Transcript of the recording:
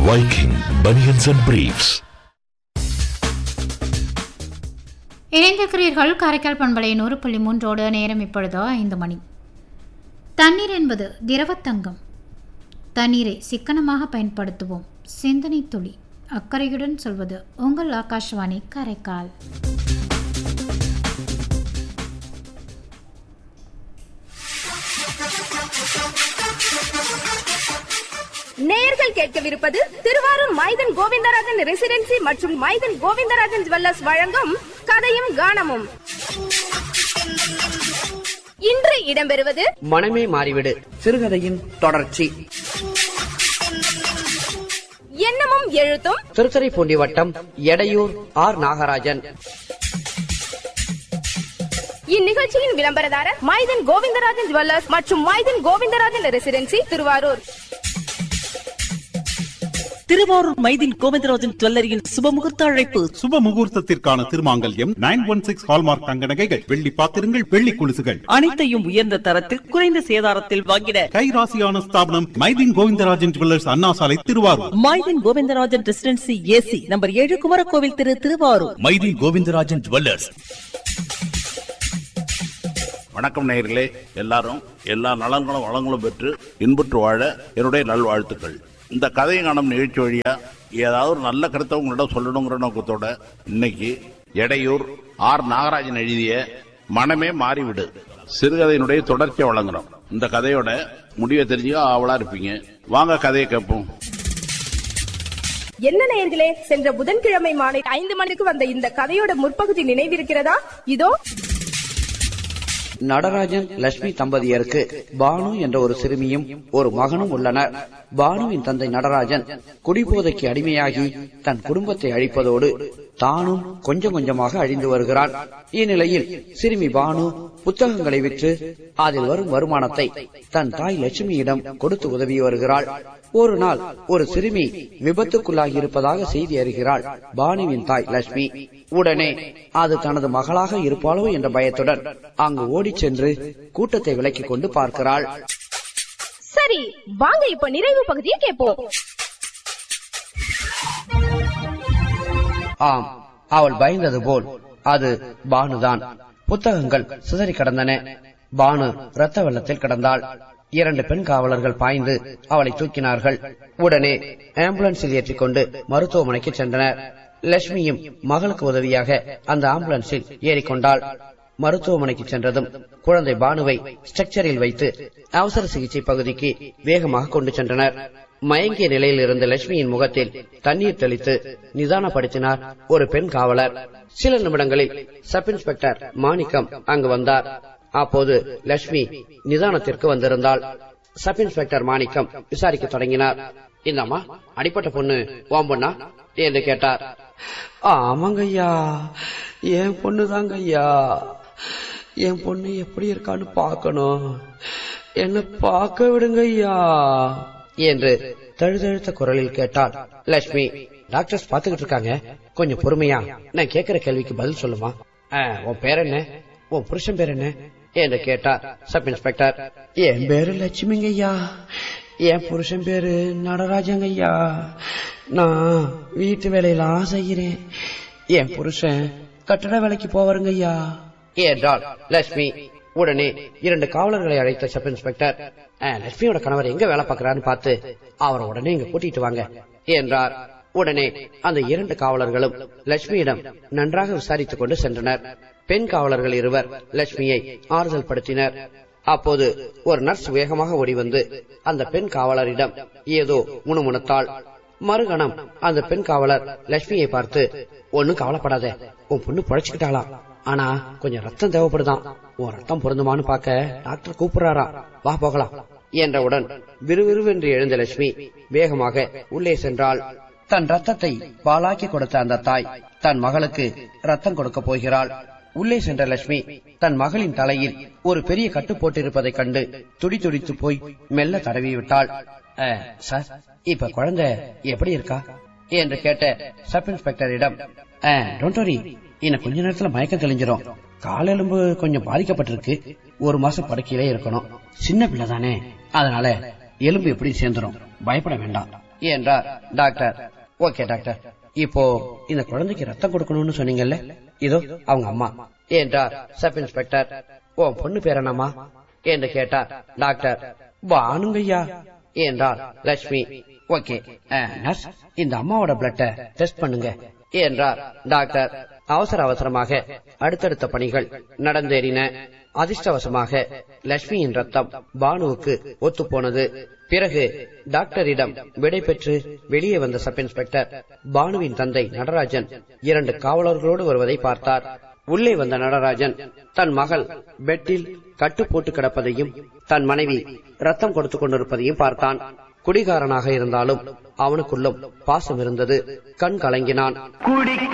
Viking Bunions and Briefs. இணைந்திருக்கிறீர்கள் காரைக்கால் பண்பலை நூறு புள்ளி மூன்றோடு நேரம் இப்பொழுதோ ஐந்து மணி தண்ணீர் என்பது திரவத்தங்கம் தண்ணீரை சிக்கனமாக பயன்படுத்துவோம் சிந்தனை துளி அக்கறையுடன் சொல்வது உங்கள் ஆகாஷ்வாணி காரைக்கால் நேயர்கள் கேட்கவிருப்பது திருவாரூர் மைதன் கோவிந்தராஜன் ரெசிடென்சி மற்றும் மைதன் கோவிந்தராஜன் ஜுவல்லர்ஸ் வழங்கும் கதையும் கானமும் இன்று இடம்பெறுவது மனமே மாறிவிடு சிறுகதையின் தொடர்ச்சி எண்ணமும் எழுத்தும் திருத்துறைப்பூண்டி வட்டம் எடையூர் ஆர் நாகராஜன் இந்நிகழ்ச்சியின் விளம்பரதாரர் மைதன் கோவிந்தராஜன் ஜுவல்லர்ஸ் மற்றும் மைதன் கோவிந்தராஜன் ரெசிடென்சி திருவாரூர் திருவாரூர் மைதின் கோவிந்தராஜன் ஜுவல்லரியின் சுபமுகூர்த்த அழைப்பு சுப முகூர்த்தத்திற்கான திருமாங்கல்யம் நைன் ஒன் சிக்ஸ் ஹால்மார்க் தங்க நகைகள் வெள்ளி பாத்திரங்கள் வெள்ளி கொலுசுகள் அனைத்தையும் உயர்ந்த தரத்தில் குறைந்த சேதாரத்தில் வாங்கிட கைராசியான ஸ்தாபனம் மைதீன் கோவிந்தராஜன் ஜுவல்லர்ஸ் அண்ணா சாலை Thiruvarur Mydeen Govindarajan residency AC number ஏழு குமரகோவில் திரு திருவாரூர் மைதீன் கோவிந்தராஜன் ஜுவல்லர்ஸ் வணக்கம் நேயர்களே எல்லாரும் எல்லா நலன்களும் வளங்களும் பெற்று இன்புற்று வாழ என்னுடைய நல்வாழ்த்துக்கள் இந்த கதையை காணும் நிகழ்ச்சி வழியா ஏதாவது ஒரு நல்ல கருத்தை உங்களிடம் சொல்லணுங்கிற நோக்கத்தோட இன்னைக்கு எடையூர் ஆர் நாகராஜன் எழுதிய மனமே மாறிவிடு சிறுகதையினுடைய தொடர்ச்சியை வழங்குறோம் இந்த கதையோட முடிவை தெரிஞ்சுக்க ஆவலா இருப்பீங்க வாங்க கதையை கேட்போம் என்ன நேயர்களே சென்ற புதன்கிழமை மாலை ஐந்து மணிக்கு வந்த இந்த கதையோட முற்பகுதி நினைவிருக்கிறதா இதோ நடராஜன் லட்சுமி தம்பதியருக்கு பானு என்ற ஒரு சிறுமியும் ஒரு மகனும் உள்ளனர் பானுவின் தந்தை நடராஜன் குடிபோதைக்கு அடிமையாகி தன் குடும்பத்தை அழிப்பதோடு தானும் கொஞ்சம் கொஞ்சமாக அழிந்து வருகிறான் இந்நிலையில் சிறுமி பானு புத்தகங்களை விற்று அதில் வரும் வருமானத்தை தன் தாய் லட்சுமியிடம் கொடுத்து உதவி வருகிறாள் ஒரு நாள் ஒரு சிறுமி விபத்துக்குள்ளாகி இருப்பதாக செய்தி அறிகிறாள் பானுவின் தாய் லட்சுமி உடனே அது தனது மகளாக இருப்பாளோ என்ற பயத்துடன் அங்கு ஓடிச் சென்று கூட்டத்தை விலக்கிக் கொண்டு பார்க்கிறாள் சரி வாங்க இப்ப நிறைவு பகுதியை கேட்போம் ஆம் அவள் பயந்தது போல் அது பானுதான் புத்தகங்கள் சிதறி கிடந்தன பானு இரத்த வெள்ளத்தில் கிடந்தாள் இரண்டு பெண் காவலர்கள் பாய்ந்து அவளை தூக்கினார்கள் உடனே ஆம்புலன்ஸில் ஏற்றிக்கொண்டு மருத்துவமனைக்கு சென்றனர் லட்சுமியும் மகளுக்கு உதவியாக அந்த ஆம்புலன்ஸில் ஏறிக்கொண்டாள் மருத்துவமனைக்கு சென்றதும் குழந்தை பானுவை ஸ்ட்ரக்சரில் வைத்து அவசர சிகிச்சை பகுதிக்கு வேகமாக கொண்டு சென்றனர் மயங்கிய நிலையில் இருந்த லட்சுமியின் முகத்தில் தண்ணீர் தெளித்து நிதானப்படுத்தினார் ஒரு பெண் காவலர் சில நிமிடங்களில் சப் இன்ஸ்பெக்டர் மாணிக்கம் அங்கு வந்தார் அப்போது லட்சுமி நிதானத்திற்கு வந்திருந்தாள் சப் இன்ஸ்பெக்டர் மாணிக்கம் விசாரிக்க தொடங்கினார் இந்தம்மா அடிப்பட்ட பொண்ணு ஓம் பொண்ணா என்று கேட்டார் ஆமாங்க ஐயா என் பொண்ணுதாங்க ஐயா என் பொண்ணு எப்படி இருக்கான்னு பார்க்கணும் என்ன பார்க்க விடுங்க ஐயா என்று தழுதழுத்த குரலில் கேட்டாள் லட்சுமி டாக்டர்ஸ் பாத்துக்கிட்டு இருக்காங்க கொஞ்சம் பொறுமையா நான் கேக்குற கேள்விக்கு பதில் சொல்லுமா ஆ, உன் பேர் என்ன உன் புருஷன் பேர் என்ன என்று கேட்டார் சப் இன்ஸ்பெக்டர் என் பேரு லட்சுமிங்க ஐயா என் புருஷன் பேரு நடராஜங்க ஐயா நான் வீட்டு வேலையெல்லாம் செய்கிறேன் என் புருஷன் கட்டட வேலைக்கு போவாருங்க ஐயா என்றாள் லட்சுமி உடனே இரண்டு காவலர்களை அழைத்த சப் இன்ஸ்பெக்டர் "ஆ, லட்சுமியோட கணவர் எங்க வேலை பார்க்கறான்னு பார்த்து அவரை உடனே இங்க கூட்டிட்டு வாங்க என்றார் உடனே அந்த இரண்டு காவலர்களும் லட்சுமியிடம் நன்றாக விசாரித்துக் கொண்டு சென்றனர் பெண் காவலர்கள் இருவர் லட்சுமியை ஆறுதல் படுத்தினர் அப்போது ஒரு நர்ஸ் வேகமாக ஓடி வந்து அந்த பெண் காவலரிடம் ஏதோ முணுமுணுத்தாள் மறுகணம் அந்த பெண் காவலர் லட்சுமியை பார்த்து ஒண்ணும் கவலைப்படாத உன் பொண்ணு பொழைச்சுக்கிட்டாளாம் ஆனா கொஞ்சம் ரத்தம் தேவைப்படுதாம் உன் ரத்தம் பொருந்துமான்னு பார்க்க டாக்டர் கூப்பிடுறாரா வா போகலாம் என்றவுடன் விறுவிறுவென்று எழுந்த லட்சுமி வேகமாக உள்ளே சென்றாள் தன் ரத்தத்தை பாலாக்கி கொடுத்த அந்த தாய் தன் மகளுக்கு ரத்தம் கொடுக்க போகிறாள் உள்ளே சென்ற லட்சுமி தன் மகளின் தலையில் ஒரு பெரிய கட்டு போட்டிருப்பதைக் கண்டு துடி துடித்து போய் மெல்ல தடவி விட்டாள் "அஹ், சார் இப்ப குழந்தை எப்படி இருக்கா என்று கேட்ட சப் இன்ஸ்பெக்டரிடம் டோன்ட் வரி இன்னும் கொஞ்ச நேரத்துல மயக்கம் தெளிஞ்சிரும் கால் எலும்பு கொஞ்சம் பாதிக்கப்பட்டிருக்கு ஒரு மாசம் படுக்கையிலே இருக்கணும் சின்ன பிள்ளை தானே அதனால எலும்பு எப்படி சேர்ந்துரும் பயப்பட வேண்டாம் என்றார் டாக்டர் ஓகே டாக்டர் இப்போ இந்த குழந்தைக்கு ரத்தம் கொடுக்கணும்னு சொன்னீங்கல்ல இதோ அவங்க அம்மா என்றார் சப் இன்ஸ்பெக்டர் உன் பொண்ணு பேர் என்னம்மா என்று கேட்டார் டாக்டர் பானுங்கய்யா என்றார் லட்சுமி ஓகே நர்ஸ் இந்த அம்மாவோட பிளட்டை டெஸ்ட் பண்ணுங்க என்றார் டாக்டர் அவசர அவசரமாக அடுத்தடுத்த பணிகள் நடந்தேறின அதிர்ஷ்டவசமாக லட்சுமியின் ரத்தம் பானுவுக்கு ஒத்துப்போனது பிறகு டாக்டரிடம் விடை பெற்று வெளியே வந்த சப் இன்ஸ்பெக்டர் பானுவின் தந்தை நடராஜன் இரண்டு காவலர்களோடு வருவதை பார்த்தார் உள்ளே வந்த நடராஜன் தன் மகள் பெட்டில் கட்டு போட்டு கிடப்பதையும் தன் மனைவி ரத்தம் கொடுத்துக் கொண்டிருப்பதையும் பார்த்தான் குடிகாரனாக இருந்தாலும் அவனுக்குள்ளும் பாசம் இருந்தது கண் கலங்கினான்